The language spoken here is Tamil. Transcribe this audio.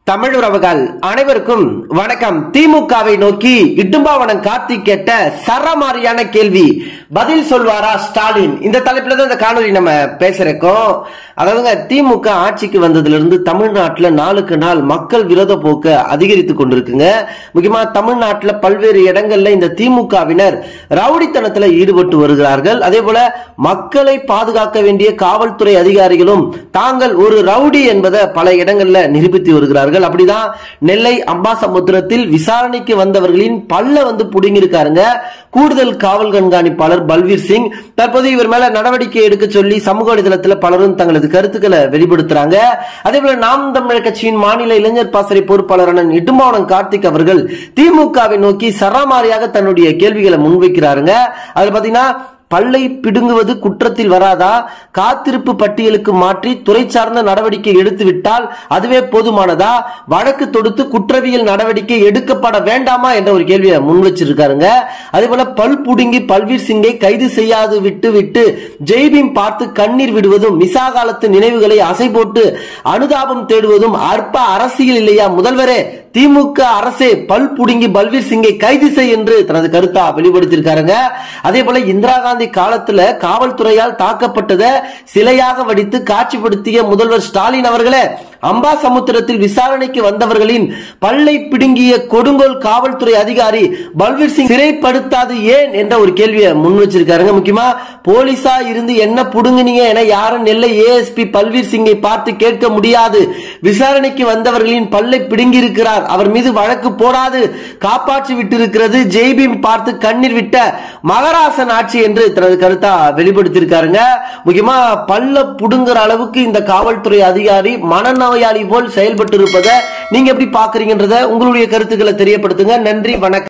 தமிழ் உறவுகள் அனைவருக்கும் வணக்கம் திமுகவை நோக்கி இடும்பாவனம் கார்த்திக் கேட்ட சரமாரியான கேள்வி பதில் சொல்வாரா ஸ்டாலின் இந்த தலைப்புல தான் இந்த காணொலி நம்ம பேசுறோம் அதாவதுங்க திமுக ஆட்சிக்கு வந்ததுல இருந்து தமிழ்நாட்டுல நாளுக்கு நாள் மக்கள் விரோத போக்கு அதிகரித்து கொண்டிருக்குங்க முக்கியமா தமிழ்நாட்டுல பல்வேறு இடங்கள்ல இந்த திமுகவினர் ரவுடித்தனத்துல ஈடுபட்டு வருகிறார்கள் அதே போல மக்களை பாதுகாக்க வேண்டிய காவல்துறை அதிகாரிகளும் தாங்கள் ஒரு ரவுடி என்பதை பல இடங்கள்ல நிரூபித்து வருகிறார்கள் அப்படிதான் நெல்லை அம்பாசமுத்திரத்தில் விசாரணைக்கு வந்தவர்களின் பல்ல வந்து புடுங்கியிருக்காருங்க கூடுதல் காவல் கண்காணிப்பாளர் பல்வீர் சிங் தற்போது இவர் மேல நடவடிக்கை எடுக்க சொல்லி சமூக வலைதளத்தில் பலரும் தங்களது கருத்துக்களை வெளிப்படுத்துறாங்க அதே போல நாம் தமிழர் கட்சியின் மாநில இளைஞர் பாசறை பொறுப்பாளரான இடும்பாவனம் கார்த்திக் அவர்கள் திமுகவை நோக்கி சராமாரியாக தன்னுடைய கேள்விகளை முன்வைக்கிறாருங்க அதுல பாத்தீங்கன்னா பல்லை பிடுங்குவது குற்றத்தில் வராதா காத்திருப்பு பட்டியலுக்கு மாற்றி துறை சார்ந்த நடவடிக்கை எடுத்து விட்டால் அதுவே போதுமானதா வழக்கு தொடுத்து குற்றவியல் நடவடிக்கை எடுக்கப்பட வேண்டாமா என்ற ஒரு கேள்வியை முன் வச்சிருக்காருங்க அதே போல பல் புடுங்கி பல்வீர் சிங்கை கைது செய்யாது விட்டு விட்டு ஜெய்பீம் பார்த்து கண்ணீர் விடுவதும் மிசா காலத்து நினைவுகளை அசை போட்டு அனுதாபம் தேடுவதும் அற்ப அரசியல் இல்லையா முதல்வரே திமுக அரசே பல் புடுங்கி பல்வீர் சிங்கை கைது செய் என்று தனது கருத்தா வெளிப்படுத்தியிருக்காருங்க அதே போல இந்திரா காந்தி காலத்துல காவல்துறையால் தாக்கப்பட்டதை சிலையாக வடித்து காட்சிப்படுத்திய முதல்வர் ஸ்டாலின் அவர்களே அம்பா சமுத்திரத்தில் விசாரணைக்கு வந்தவர்களின் பல்லை பிடுங்கிய கொடுங்கோல் காவல்துறை அதிகாரி பல்வீர் சிங் சிறைப்படுத்தாது ஏன் என்ற ஒரு கேள்வியை முன் வச்சிருக்காருங்க முக்கியமா போலீஸா இருந்து என்ன புடுங்குனீங்க என யாரும் நெல்லை ஏஎஸ்பி பல்வீர் சிங்கை பார்த்து கேட்க முடியாது விசாரணைக்கு வந்தவர்களின் பல்லை பிடுங்கி இருக்கிறார் அவர் மீது வழக்கு போடாது காப்பாற்றி விட்டிருக்கிறது ஜெய்பீம் பார்த்து கண்ணீர் விட்ட மகராசன் ஆட்சி என்று தனது கருத்தா வெளிப்படுத்தியிருக்காருங்க முக்கியமா பல்ல புடுங்குற அளவுக்கு இந்த காவல்துறை அதிகாரி மனநோயாளி போல் செயல்பட்டு இருப்பதை நீங்க எப்படி பாக்குறீங்கன்றத உங்களுடைய கருத்துக்களை தெரியப்படுத்துங்க நன்றி வணக்கம்